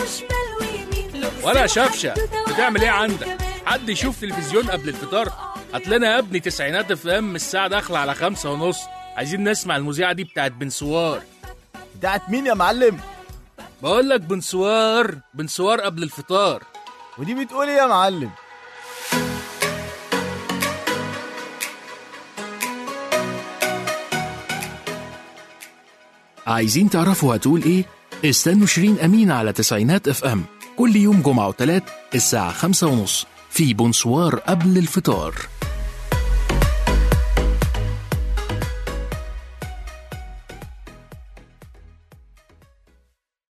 وشمال ويمين لو ولا سمحت شفشة تدور بتعمل ايه عليا عندك كمان. حد يشوف تلفزيون قبل الفطار هات لنا يا ابني تسعينات اف ام الساعه داخله على خمسة ونص عايزين نسمع المذيعه دي بتاعت بنسوار بتاعت مين يا معلم بقول لك بنسوار بنسوار قبل الفطار ودي بتقول ايه يا معلم عايزين تعرفوا هتقول ايه؟ استنوا شيرين أمين على تسعينات اف ام كل يوم جمعة وتلات الساعة خمسة ونص في بونسوار قبل الفطار